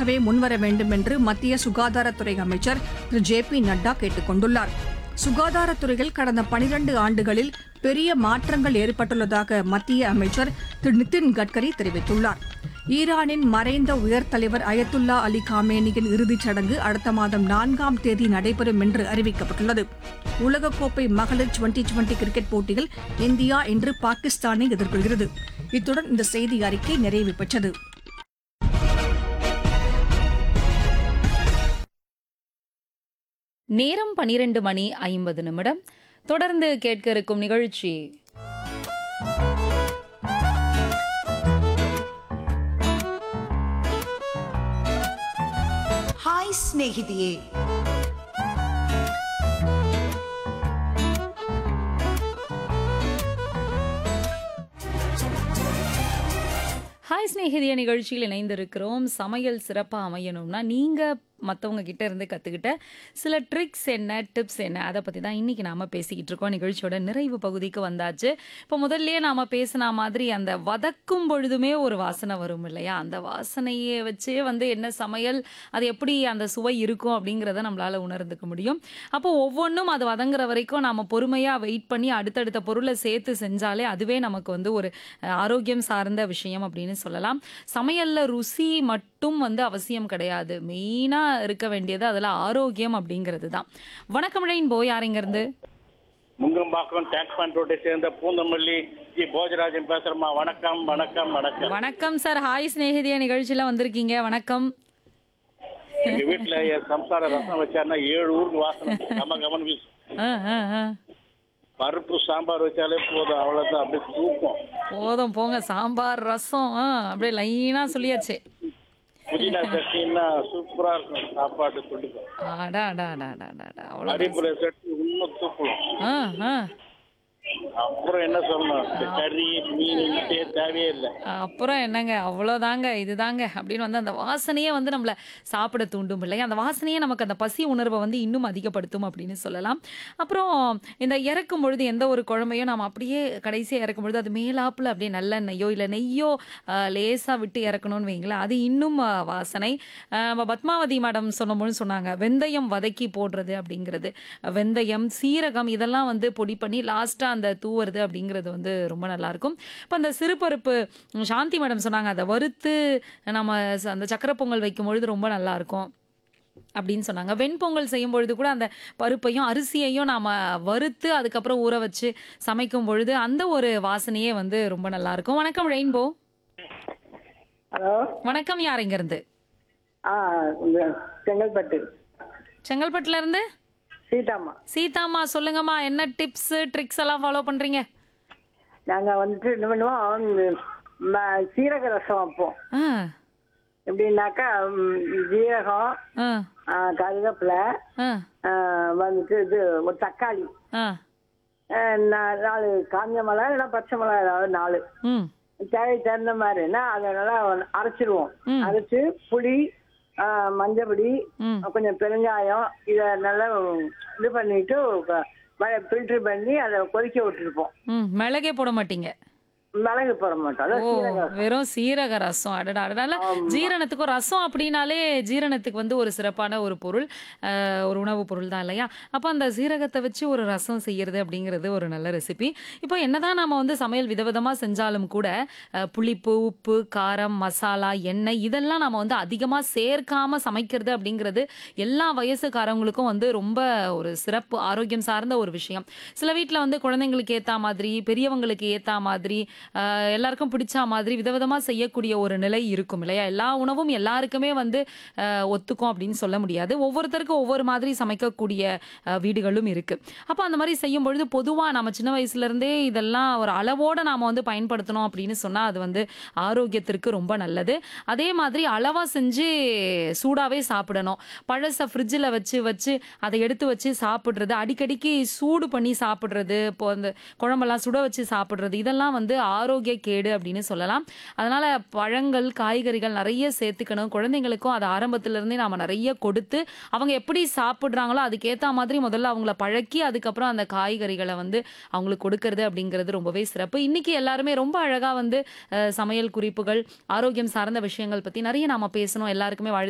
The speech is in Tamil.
தாமாகவே முன்வர வேண்டும் என்று மத்திய சுகாதாரத்துறை அமைச்சர் திரு ஜே பி நட்டா கேட்டுக் கொண்டுள்ளார் சுகாதாரத்துறையில் கடந்த பனிரண்டு ஆண்டுகளில் பெரிய மாற்றங்கள் ஏற்பட்டுள்ளதாக மத்திய அமைச்சர் திரு நிதின் கட்கரி தெரிவித்துள்ளார் ஈரானின் மறைந்த உயர் தலைவர் அயத்துல்லா அலி காமேனியின் இறுதிச் சடங்கு அடுத்த மாதம் நான்காம் தேதி நடைபெறும் என்று அறிவிக்கப்பட்டுள்ளது உலகக்கோப்பை மகளிர் டுவெண்டி டுவெண்டி கிரிக்கெட் போட்டியில் இந்தியா இன்று பாகிஸ்தானை எதிர்கொள்கிறது இத்துடன் இந்த செய்தி அறிக்கை நிறைவு பெற்றது நேரம் பனிரெண்டு மணி ஐம்பது நிமிடம் தொடர்ந்து கேட்க இருக்கும் நிகழ்ச்சி ಹಾಯ್ ಸ್ನೇಹಿತೆಯೇ ஹாய் ஸ்நேகிதிய நிகழ்ச்சியில் இணைந்திருக்கிறோம் சமையல் சிறப்பாக அமையணும்னா நீங்கள் மற்றவங்க கிட்ட இருந்து கற்றுக்கிட்ட சில ட்ரிக்ஸ் என்ன டிப்ஸ் என்ன அதை பற்றி தான் இன்றைக்கி நாம் பேசிக்கிட்டு இருக்கோம் நிகழ்ச்சியோட நிறைவு பகுதிக்கு வந்தாச்சு இப்போ முதல்லயே நாம் பேசின மாதிரி அந்த வதக்கும் பொழுதுமே ஒரு வாசனை வரும் இல்லையா அந்த வாசனையை வச்சே வந்து என்ன சமையல் அது எப்படி அந்த சுவை இருக்கும் அப்படிங்கிறத நம்மளால் உணர்ந்துக்க முடியும் அப்போ ஒவ்வொன்றும் அது வதங்குற வரைக்கும் நாம் பொறுமையாக வெயிட் பண்ணி அடுத்தடுத்த பொருளை சேர்த்து செஞ்சாலே அதுவே நமக்கு வந்து ஒரு அஹ், ஆரோக்கியம் சார்ந்த விஷயம் அப்படின்னு சொல்லலாம் சமையல்ல ருசி மட்டும் வந்து அவசியம் கிடையாது மெயினாக இருக்க வேண்டியது அதில் ஆரோக்கியம் அப்படிங்கிறது தான் வணக்கம் ரெயின்போ யார் இருந்து முங்கம்பாக்கம் டேங்க் பேண்ட் ரோட்டை சேர்ந்த பூந்தமல்லி ஜி போஜராஜன் பேசுறேம்மா வணக்கம் வணக்கம் வணக்கம் வணக்கம் சார் ஹாய் ஸ்நேகிதிய நிகழ்ச்சியில் வந்திருக்கீங்க வணக்கம் எங்க வீட்டுல என் சம்சார ரசம் வச்சாருன்னா ஏழு ஊருக்கு வாசனை கம கமன் வீசு ஆ ஆ ஆ பருப்பு சாம்பார் வச்சாலே போதும் அவ்வளவுதான் அப்படியே தூக்கம் போதும் போங்க சாம்பார் ரசம் ஆ அப்படியே லைனாக சொல்லியாச்சு புதினா சட்னின்னா சூப்பரா இருக்கும் சாப்பாடு சொல்லிக்கும் அடா அடா அடா அடா அடா, அடா அவ்வளோ அடிப்புற சட்னி இன்னும் தூக்கலாம் ஆ ஆ அப்புறம் என்ன சொல்லணும் இந்த கறி மீன் முட்டையே தேவையே இல்லை அப்புறம் என்னங்க அவ்வளோதாங்க இதுதாங்க அப்படின்னு வந்து அந்த வாசனையே வந்து நம்மளை சாப்பிட தூண்டும் இல்லையா அந்த வாசனையே நமக்கு அந்த பசி உணர்வை வந்து இன்னும் அதிகப்படுத்தும் அப்படின்னு சொல்லலாம் அப்புறம் இந்த இறக்கும் பொழுது எந்த ஒரு குழம்பையும் நாம் அப்படியே கடைசியாக இறக்கும் பொழுது அது மேலாப்பில் அப்படியே நல்லெண்ணெய்யோ இல்லை நெய்யோ லேசாக விட்டு இறக்கணும்னு வைங்களேன் அது இன்னும் ஆ, வாசனை ஆ, நம்ம பத்மாவதி மேடம் சொன்னபோது சொன்னாங்க வெந்தயம் வதக்கி போடுறது அப்படிங்கிறது வெந்தயம் சீரகம் இதெல்லாம் வந்து பொடி பண்ணி லாஸ்ட்டாக அந்த தூவுறது அப்படிங்கிறது வந்து ரொம்ப நல்லாயிருக்கும் இப்போ அந்த சிறுபருப்பு ம், சாந்தி மேடம் சொன்னாங்க அதை வறுத்து நம்ம ச- அந்த சக்கரை பொங்கல் வைக்கும் பொழுது ரொம்ப நல்லாயிருக்கும் அப்படின்னு சொன்னாங்க வெண்பொங்கல் செய்யும் பொழுது கூட அந்த பருப்பையும் அரிசியையும் நாம் வறுத்து அதுக்கப்புறம் ஊற வச்சு சமைக்கும் பொழுது அந்த ஒரு வாசனையே வந்து ரொம்ப நல்லா இருக்கும் வணக்கம் ரெயின்போ ஹலோ வணக்கம் யார் இருந்து ஆ இந்த செங்கல்பட்டு செங்கல்பட்டுல இருந்து சீதாம்மா சீதாம்மா சொல்லுங்கம்மா என்ன டிப்ஸ் ட்ரிக்ஸ் எல்லாம் ஃபாலோ பண்றீங்க நாங்கள் வந்துட்டு என்ன பண்ணுவோம் இந்த ம- சீரக ரசம் வைப்போம் ஆ எப்படின்னாக்கா ம், ஜீரகம் ஆ ஆ, கருவேப்பிலை ஆ ஆ, வந்துட்டு இது ஒரு தக்காளி ஆ ஆ, நா- நாலு காஞ்ச மிளகா இல்லைன்னா பச்சை மிளகா ஏதாவது நாலு ம் தேவை தகுந்த மாதிரினா அதை நல்லா அரைச்சிருவோம் ம். அரைச்சு புளி ஆ, மஞ்சப்பொடி ம் கொஞ்சம் பெருங்காயம் இதை நல்லா இது பண்ணிட்டு ஃபில்டர் பண்ணி அதை கொதிக்க விட்டுருப்போம் ம் மிளகே போட மாட்டீங்க மிளகு போட மாட்டோம் அதான் ஓ சீரகம். வெறும் சீரக ரசம் அடடா அதனால ஜீரணத்துக்கும் ரசம் அப்படின்னாலே ஜீரணத்துக்கு வந்து ஒரு சிறப்பான ஒரு பொருள் அஹ், ஒரு உணவுப் பொருள் தான் இல்லையா அப்போ அந்த சீரகத்தை வச்சு ஒரு ரசம் செய்யறது அப்படிங்கிறது ஒரு நல்ல ரெசிபி இப்போ என்னதான் நாம வந்து சமையல் விதவிதமா செஞ்சாலும் கூட அஹ், புளிப்பு உப்பு காரம் மசாலா எண்ணெய் இதெல்லாம் நாம வந்து அதிகமா சேர்க்காம சமைக்கிறது அப்படிங்கிறது எல்லா வயசுக்காரவங்களுக்கும் வந்து ரொம்ப ஒரு சிறப்பு ஆரோக்கியம் சார்ந்த ஒரு விஷயம் சில வீட்டில் வந்து குழந்தைங்களுக்கு ஏற்ற மாதிரி பெரியவங்களுக்கு ஏற்ற மாதிரி ஆஹ், எல்லாருக்கும் பிடிச்ச மாதிரி விதவிதமா செய்யக்கூடிய ஒரு நிலை இருக்கும் இல்லையா எல்லா உணவும் எல்லாருக்குமே வந்து ஆஹ், ஒத்துக்கும் அப்படின்னு சொல்ல முடியாது ஒவ்வொருத்தருக்கும் ஒவ்வொரு மாதிரி சமைக்கக்கூடிய ஆஹ், வீடுகளும் இருக்கு அப்போ அந்த மாதிரி செய்யும் பொழுது பொதுவாக நம்ம சின்ன வயசுல இருந்தே இதெல்லாம் ஒரு அளவோட நாம வந்து பயன்படுத்தணும் அப்படின்னு சொன்னா அது வந்து ஆரோக்கியத்திற்கு ரொம்ப நல்லது அதே மாதிரி அளவா செஞ்சு சூடாவே சாப்பிடணும் பழச ஃப்ரிட்ஜில் வச்சு வச்சு அதை எடுத்து வச்சு சாப்பிட்றது அடிக்கடிக்கு சூடு பண்ணி சாப்பிட்றது இப்போ அந்த குழம்பெல்லாம் சுட வச்சு சாப்பிட்றது இதெல்லாம் வந்து ஆரோக்கிய கேடு அப்படின்னு சொல்லலாம் அதனால பழங்கள் காய்கறிகள் நிறைய சேர்த்துக்கணும் குழந்தைங்களுக்கும் அதை ஆரம்பத்துல இருந்தே நாம நிறைய கொடுத்து அவங்க எப்படி சாப்பிட்றாங்களோ அதுக்கேற்ற மாதிரி முதல்ல அவங்கள பழக்கி அதுக்கப்புறம் அந்த காய்கறிகளை வந்து அவங்களுக்கு கொடுக்கறது அப்படிங்கிறது ரொம்பவே சிறப்பு இன்னைக்கு எல்லாருமே ரொம்ப அழகா வந்து அஹ், சமையல் குறிப்புகள் ஆரோக்கியம் சார்ந்த விஷயங்கள் பத்தி நிறைய நாம பேசணும் எல்லாருக்குமே வாழ்த்து